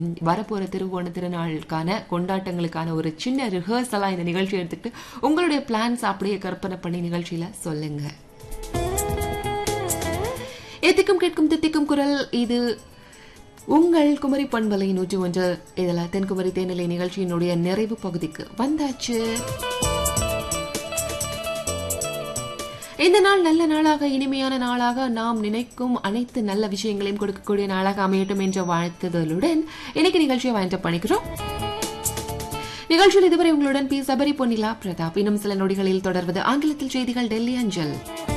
வரப்போற திருவோண திருநாளுக்கான கொண்டாட்டங்களுக்கான ஒரு சின்ன ரிஹர்சலா இந்த நிகழ்ச்சி எடுத்துக்கிட்டு உங்களுடைய பிளான்ஸ் அப்படியே கற்பனை பண்ணி நிகழ்ச்சியில சொல்லுங்க எத்திக்கும் கேட்கும் தித்திக்கும் குரல் இது உங்கள் குமரி பண்பலை நூற்றி ஒன்று இதில் தென்குமரி தேனிலை நிகழ்ச்சியினுடைய நிறைவு பகுதிக்கு வந்தாச்சு இந்த நாள் நல்ல நாளாக இனிமையான நாளாக நாம் நினைக்கும் அனைத்து நல்ல விஷயங்களையும் கொடுக்கக்கூடிய நாளாக அமையட்டும் என்ற வாழ்த்துதலுடன் இன்னைக்கு நிகழ்ச்சியை வாய்ந்த பண்ணிக்கிறோம் நிகழ்ச்சியில் இதுவரை உங்களுடன் பி சபரி பொன்னிலா பிரதாப் இன்னும் சில நொடிகளில் தொடர்வது ஆங்கிலத்தில் செய்திகள் டெல்லி அஞ்சல்